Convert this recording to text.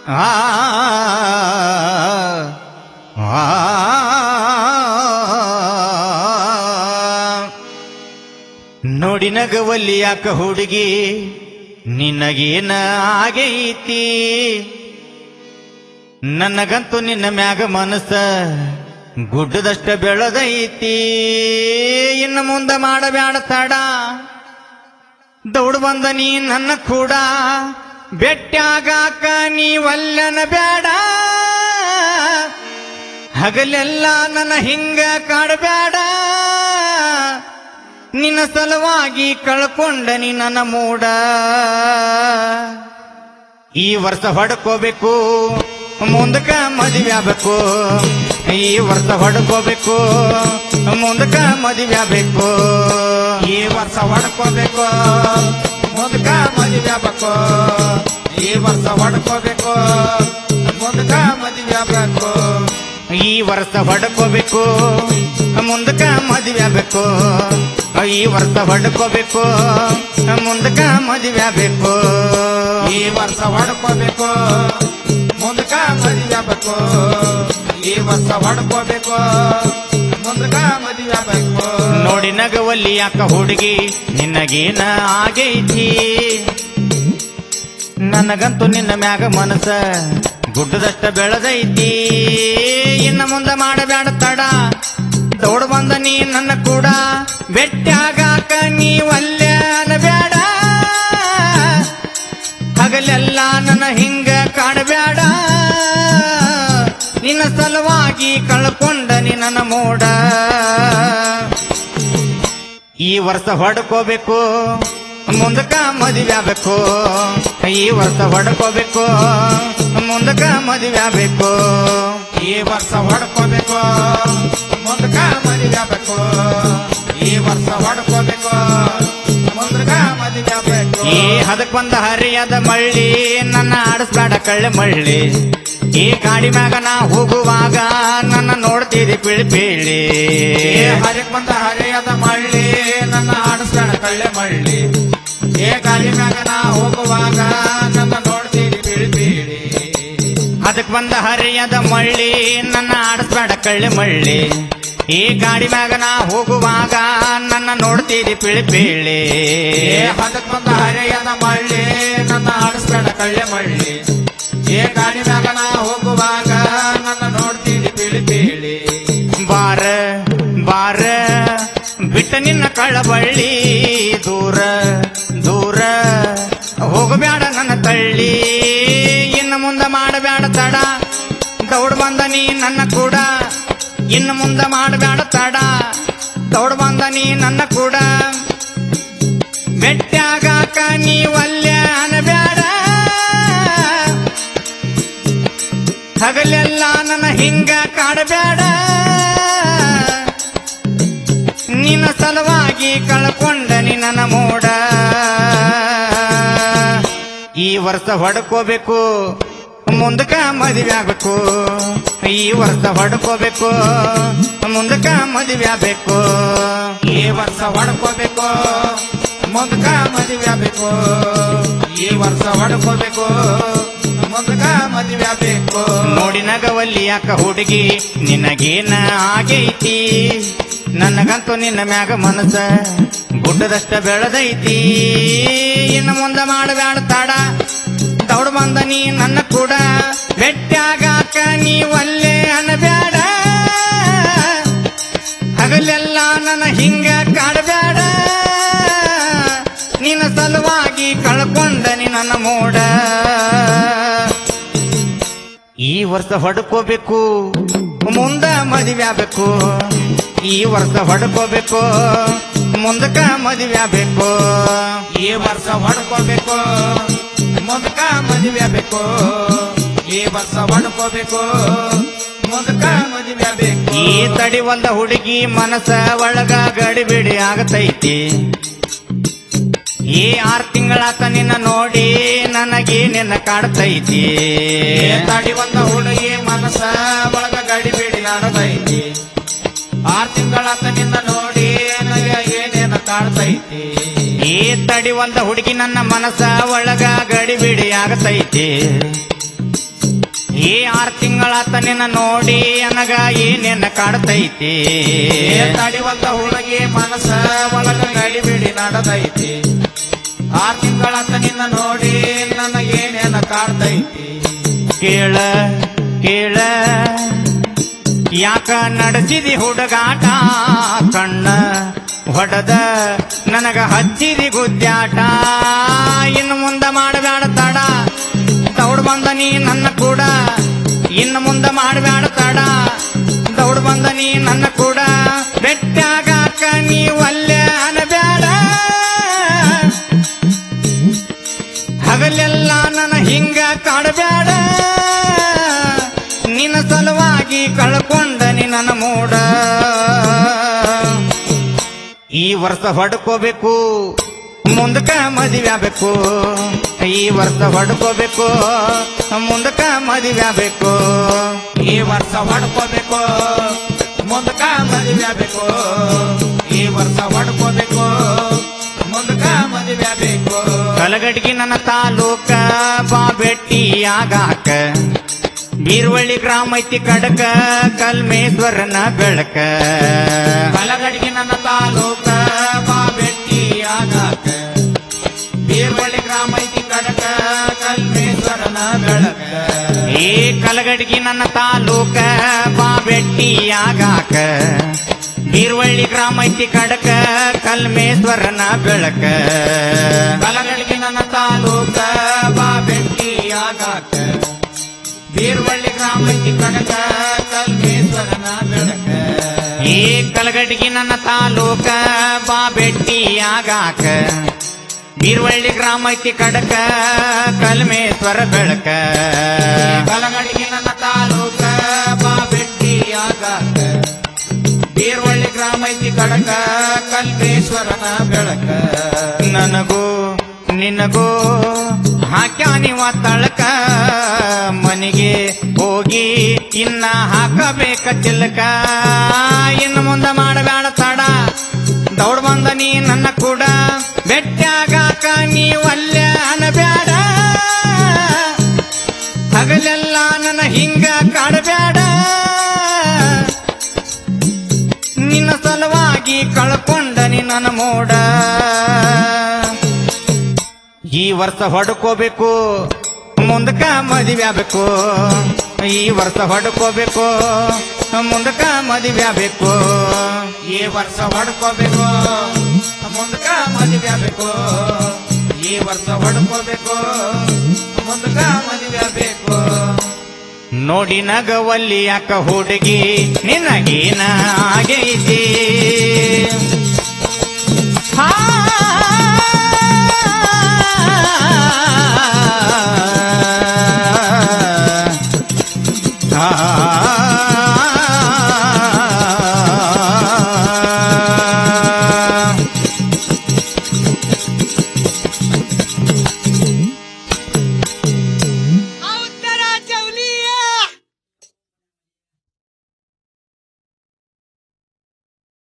ಆ ಆ ನೋಡಿ ನಗವಲ್ಲಿ ಯಾಕ ಹುಡುಗಿ ನಿನಗೇನ ಆಗೈತಿ ನನಗಂತೂ ನಿನ್ನ ಮ್ಯಾಗ ಮನಸ್ಸ ಗುಡ್ಡದಷ್ಟ ಬೆಳೆದೈತಿ ಇನ್ನು ಮುಂದೆ ಮಾಡಬ್ಯಾಡ ತಡ ದೌಡ್ ಬಂದ ನೀ ನನ್ನ ಕೂಡ ಬೆಟ್ಟಾಗಾಕ ನೀವಲ್ಲನ ಬೇಡ ಹಗಲೆಲ್ಲ ನನ್ನ ಹಿಂಗ ಕಾಡಬೇಡ ನಿನ್ನ ಸಲುವಾಗಿ ಕಳ್ಕೊಂಡ ನೀ ನನ್ನ ಮೂಡ ಈ ವರ್ಷ ಹೊಡ್ಕೋಬೇಕು ಮುಂದಕ್ಕ ಮದುವೆ ಆಗ್ಬೇಕು ಈ ವರ್ಷ ಹೊಡ್ಕೋಬೇಕು ಮುಂದಕ್ಕ ಮದುವೆ ಆಗ್ಬೇಕು ಈ ವರ್ಷ ಹೊಡ್ಕೋಬೇಕು ಮುಂದಕ ಮದುವೆ ಆಗ್ಬೇಕು ಈ ವರ್ಷ ಹೊಡ್ಕೋಬೇಕು ಮುಂದಕ ಮದುವೆ ಆಗ್ಬೇಕು ಈ ವರ್ಷ ಹೊಡ್ಕೋಬೇಕು ಮುಂದಕ್ಕ ಮದುವೆ ಆಗ್ಬೇಕು ಈ ವರ್ಷ ಹೊಡ್ಕೋಬೇಕು ಮುಂದಕ್ಕ ಮದುವೆ ಆಗ್ಬೇಕು ಈ ವರ್ಷ ಹೊಡ್ಕೋಬೇಕು ಮುಂದಕ ಮದುವೆ ಆಗ್ಬೇಕು ಈ ವರ್ಷ ಹೊಡ್ಕೋಬೇಕು ಮುಂದಕ ಮದುವೆ ಆಗ್ಬೇಕು ನೋಡಿ ನಗವಲ್ಲಿ ಯಾಕ ಹುಡುಗಿ ನಿನಗೇನ ಆಗೈತಿ ನನಗಂತೂ ನಿನ್ನ ಮ್ಯಾಗ ಮನಸ್ಸ ಗುಡ್ಡದಷ್ಟ ಬೆಳೆದೈತಿ ಇನ್ನ ಮುಂದೆ ಮಾಡಬೇಡ ತಡ ದೌಡ್ ಬಂದ ನೀ ನನ್ನ ಕೂಡ ಬೆಟ್ಟಾಗಾಕ ನೀವಲ್ಲೇ ಅನಬೇಡ ಹಗಲೆಲ್ಲ ನನ್ನ ಹಿಂಗ ಕಾಡಬೇಡ ನಿನ್ನ ಸಲುವಾಗಿ ಕಳ್ಕೊಂಡ ನೀ ನನ್ನ ಮೋಡ ಈ ವರ್ಷ ಹೊಡ್ಕೋಬೇಕು ಮುಂದಕ್ಕ ಮದುವೆ ಆಗ್ಬೇಕು ಈ ವರ್ಷ ಹೊಡ್ಕೋಬೇಕು ಮುಂದಕ್ಕ ಮದುವೆ ಆಗ್ಬೇಕು ಈ ವರ್ಷ ಹೊಡ್ಕೋಬೇಕು ಮುಂದಕ ಮದುವೆ ಆಗ್ಬೇಕು ಈ ವರ್ಷ ಹೊಡ್ಕೋಬೇಕು ಮುಂದಕ ಮದುವೆ ಆಗ್ಬೇಕು ಈ ಹದಕ್ ಬಂದ ಹರಿಯದ ಮಳ್ಳಿ ನನ್ನ ಆಡಿಸ್ಬೇಡ ಕಳ್ಳೆ ಮಳ್ಳಿ ಈ ಗಾಡಿ ಮ್ಯಾಗ ನಾ ಹೋಗುವಾಗ ನನ್ನ ನೋಡ್ತೀರಿ ಪಿಳಿ ಪಿಳಿ ಏ ಹರಿಕ್ ಬಂದ ಹರಿಯದ ಮಳ್ಳಿ ನನ್ನ ಆಡಿಸ್ಬೇಡ ಕಳ್ಳೆ ಮಳ್ಳಿ ಏ ಗಾಡಿ ಮ್ಯಾಗ ನಾ ಹೋಗುವಾಗ ನನ್ನ ನೋಡ್ತೀರಿ ಬೀಳಿ ಬೀಳಿ ಅದಕ್ ಬಂದ ಹರಿಯದ ಮಳ್ಳಿ ನನ್ನ ಆಡಿಸ್ಬೇಡ ಕಳ್ಳೆ ಮಳ್ಳಿ ಈ ಗಾಡಿ ಮ್ಯಾಗ ನಾ ಹೋಗುವಾಗ ನನ್ನ ನೋಡ್ತೀರಿ ಪಿಳಿ ಪಿಳಿ ಏ ಹದಕ್ ಬಂದ ಹರಿಯದ ಮಳ್ಳಿ ನನ್ನ ಆಡಿಸ್ಬೇಡ ಕಳ್ಳೆ ಮಳ್ಳಿ ಏ ಗಾಡಿ ಮ್ಯಾಗ ನಾ ಹೋಗುವಾಗ ನನ್ನ ನೋಡ್ತೀರಿ ಬೀಳಿ ಬೀಳಿ ಬಾರ ಬಾರ ಬಿಟ್ಟ ನಿನ್ನ ಕಳ್ಳಬಳ್ಳಿ ದೂರ ದೂರ ಹೋಗಬೇಡ ನನ್ನ ತಳ್ಳಿ ಇನ್ನು ಮುಂದೆ ಮಾಡಬೇಡ ತಡ ದೌಡ್ ಬಂದ ನೀ ನನ್ನ ಕೂಡ ಇನ್ನು ಮುಂದೆ ಮಾಡಬೇಡ ತಡ ದೌಡ್ ಬಂದ ನೀ ನನ್ನ ಕೂಡ ಬೆಟ್ಟಾಗಾಕ ನೀವಲ್ಯ ಅನಬೇಡ ಹಗಲೆಲ್ಲ ನನ್ನ ಹಿಂಗ ಕಾಡಬೇಡ ನಿನ್ನ ಸಲುವಾಗಿ ಕಳ್ಕೊಂಡ ನಿನ್ನ ಮೋಡ ಈ ವರ್ಷ ಹೊಡ್ಕೋಬೇಕು ಮುಂದಕ್ಕ ಮದುವೆ ಆಗ್ಬೇಕು ಈ ವರ್ಷ ಹೊಡ್ಕೋಬೇಕು ಮುಂದಕ್ಕ ಮದುವೆ ಆಗ್ಬೇಕು ಈ ವರ್ಷ ಹೊಡ್ಕೋಬೇಕು ಮುಂದಕ ಮದುವೆ ಆಗ್ಬೇಕು ಈ ವರ್ಷ ಹೊಡ್ಕೋಬೇಕು ಮುಂದಕ ಮದುವೆ ಆಗ್ಬೇಕು ನೋಡಿ ನಗವಲ್ಲಿ ಯಾಕ ಹುಡುಗಿ ನಿನಗೇನ ಆಗೈತಿ ನನಗಂತೂ ನಿನ್ನ ಮ್ಯಾಗ ಮನಸ್ಸ ಗುಡ್ಡದಷ್ಟ ಬೆಳೆದೈತಿ ಇನ್ನು ಮುಂದೆ ಮಾಡಬೇಡ ತಾಡ ದೌಡ್ ಬಂದ ನೀ ನನ್ನ ಕೂಡ ಬೆಟ್ಟಾಗಾಕ ನೀವಲ್ಲೇ ಅನಬೇಡ ಹಗಲೆಲ್ಲ ನನ್ನ ಹಿಂಗ ಕಾಡಬೇಡ ನಿನ್ನ ಸಲುವಾಗಿ ಕಳ್ಕೊಂಡ ನೀ ನನ್ನ ಮೋಡ ಈ ವರ್ಷ ಹೊಡ್ಕೋಬೇಕು ಮುಂದ ಮದುವೆ ಆಗ್ಬೇಕು ಈ ವರ್ಷ ಹೊಡ್ಕೋಬೇಕು ಮುಂದಕ್ಕ ಮದುವೆ ಆಗ್ಬೇಕು ಈ ವರ್ಷ ಹೊಡ್ಕೋಬೇಕು ಮುಂದಕ ಮದುವೆ ಆಗ್ಬೇಕು ಈ ವರ್ಷ ಹೊಡ್ಕೋಬೇಕು ಮುಂದಕ ಮದುವೆ ಆಗ್ಬೇಕು ಈ ತಡಿ ಒಂದ ಹುಡುಗಿ ಮನಸ್ಸ ಒಳಗ ಗಡಿಬಿಡಿ ಆಗತೈತಿ ಈ ಆರ್ ತಿಂಗಳಾತ ನಿನ್ನ ನೋಡಿ ನನಗೆ ನಿನ್ನ ಕಾಡ್ತೈತಿ ಏ ತಡಿ ಒಂದ ಹುಡುಗಿ ಮನಸ್ಸ ಒಳಗ ಗಡಿ ಬಿಡಿ ಆಡದೈತಿ ಆರ್ ತಿಂಗಳಾತ ನಿನ್ನ ನೋಡಿ ನನಗೆ ಏನೇನ ಕಾಡ್ತೈತಿ ಈ ತಡಿ ಒಂದ ಹುಡುಗಿ ನನ್ನ ಮನಸ್ಸ ಒಳಗ ಗಡಿಬಿಡಿ ಆಗತೈತಿ ಈ ಆರ್ ತಿಂಗಳಾತ ನಿನ್ನ ನೋಡಿ ನನಗ ಏನೇನ ಕಾಡ್ತೈತಿ ಏ ತಡಿವಂತ ಹುಡುಗಿ ಮನಸ್ಸ ಒಳಗ ಗಡಿಬಿಡಿ ನಡೆದೈತಿ ಆರ್ ತಿಂಗಳತ್ತ ನಿನ್ನ ನೋಡಿ ನನಗೇನೇನ ಕಾಡ್ತೈತಿ ಕೇಳ ಕೇಳ ಯಾಕ ನಡೆಸಿದಿ ಹುಡುಗಾಟ ಕಣ್ಣ ಹೊಡೆದ ನನಗ ಹಚ್ಚಿದಿ ಗುದ್ದಾಟ ಇನ್ನು ಮುಂದೆ ಮಾಡಬೇಡ ತಡ ದೌಡ್ ಬಂದ ನೀ ನನ್ನ ಕೂಡ ಇನ್ನು ಮುಂದೆ ಮಾಡಬೇಡ ತಡ ದೌಡ್ ಬಂದ ನೀ ನನ್ನ ಕೂಡ ಬೆಟ್ಟಾಗಾಕ ನೀ ಒಲ್ಲೆ ಅನಬೇಡ ಹಗಲೆಲ್ಲ ನನ್ನ ಹಿಂಗ ಕಾಡಬೇಡ ನಿನ್ನ ಸಲುವಾಗಿ ಕಳ್ಕೊಂಡ ನನ್ನ ಮೂಡ ಈ ವರ್ಷ ಹೊಡ್ಕೋಬೇಕು ಮುಂದಕ್ಕ ಮದುವೆ ಆಗ್ಬೇಕು ಈ ವರ್ಷ ಹೊಡ್ಕೋಬೇಕು ಮುಂದಕ್ಕ ಮದುವೆ ಆಗ್ಬೇಕು ಈ ವರ್ಷ ಹೊಡ್ಕೋಬೇಕು ಮುಂದಕ ಮದುವೆ ಆಗ್ಬೇಕು ಈ ವರ್ಷ ಹೊಡ್ಕೋಬೇಕು ಮುಂದಕ ಮದುವೆ ಆಗ್ಬೇಕು ಕಲಗಡ್ಗಿ ನನ್ನ ತಾಲೂಕ ಬಾ ಭೇಟಿ ಆಗಾಕ ಬೀರ್ವಳ್ಳಿ ಗ್ರಾಮ ಐತಿ ಕಡಕ ಕಲ್ಮೇಶ್ವರನ ಬೆಳಕ ಕಲಗಡಿಗೆ ನನ್ನ ತಾಲೂಕ ಬಾ ಬೆಟ್ಟಿ ಆಗಾಕ ಬೀರ್ವಳ್ಳಿ ಗ್ರಾಮ ಐತಿ ಕಡಕ ಕಲ್ಮೇಶ್ವರನ ಬೆಳಕ ಈ ಕಲಗಡ್ಗಿ ನನ್ನ ತಾಲೂಕ ಬಾ ಭೇಟಿ ಆಗಾಕ ಬೀರ್ವಳ್ಳಿ ಗ್ರಾಮ ಐತಿ ಕಡಕ ಕಲ್ಮೇಶ್ವರನ ಬೆಳಕ ಕಲಗಡಿಗೆ ನನ್ನ ತಾಲೂಕ ಬಾ ಬೆಟ್ಟಿ ಆಗಾಕ ಬೀರ್ವಳ್ಳಿ ಗ್ರಾಮ ಐತಿ ಕಡಕ ಕಲ್ಮೇಶ್ವರನ ಬೆಳಕ ಈ ಕಲಗಡ್ಗಿ ನನ್ನ ತಾಲೂಕ ಬಾ ಭೇಟಿ ಆಗಾಕ ಬೀರ್ವಳ್ಳಿ ಗ್ರಾಮ ಐತಿ ಕಡಕ ಕಲ್ಮೇಶ್ವರ ಬೆಳಕ ಕಲಗಡಿಗೆ ನನ್ನ ತಾಲೂಕ ಬಾ ಬೆಟ್ಟಿ ಆಗಾಕ ಬೀರ್ವಳ್ಳಿ ಗ್ರಾಮ ಐತಿ ಕಡಕ ಕಲ್ಮೇಶ್ವರನ ಬೆಳಕ ನನಗೂ ನಿನಗೂ ಹಾಕ್ಯಾನಿವ ತಳಕ ಮನೆಗೆ ಹೋಗಿ ಇನ್ನ ಹಾಕಬೇಕ ಚಿಲ್ಕ ಇನ್ನು ಮುಂದೆ ಮಾಡಬೇಡ ತಡ ದೌಡ್ ಬಂದ ನೀ ನನ್ನ ಕೂಡ ಬೆಟ್ಟಾಗಾಕ ನೀ ಒಲ್ಲೆ ಅನಬೇಡ ಹಗಲೆಲ್ಲ ನನ್ನ ಹಿಂಗ ಕಾಡಬೇಡ ನಿನ್ನ ಸಲುವಾಗಿ ಕಳ್ಕೊಂಡ ನನ್ನ ಮೋಡ ಈ ವರ್ಷ ಹೊಡ್ಕೋಬೇಕು ಮುಂದಕ್ಕ ಮದುವೆ ಆಗ್ಬೇಕು ಈ ವರ್ಷ ಹೊಡ್ಕೋಬೇಕು ಮುಂದಕ್ಕ ಮದುವೆ ಆಗ್ಬೇಕು ಈ ವರ್ಷ ಹೊಡ್ಕೋಬೇಕು ಮುಂದಕ ಮದುವೆ ಆಗ್ಬೇಕು ಈ ವರ್ಷ ಹೊಡ್ಕೋಬೇಕು ಮುಂದಕ ಮದುವೆ ಆಗ್ಬೇಕು ನೋಡಿ ನಗವಲ್ಲಿ ಯಾಕ ಹುಡುಗಿ ನಿನಗೇನ ಆಗೈತಿ ಹಾ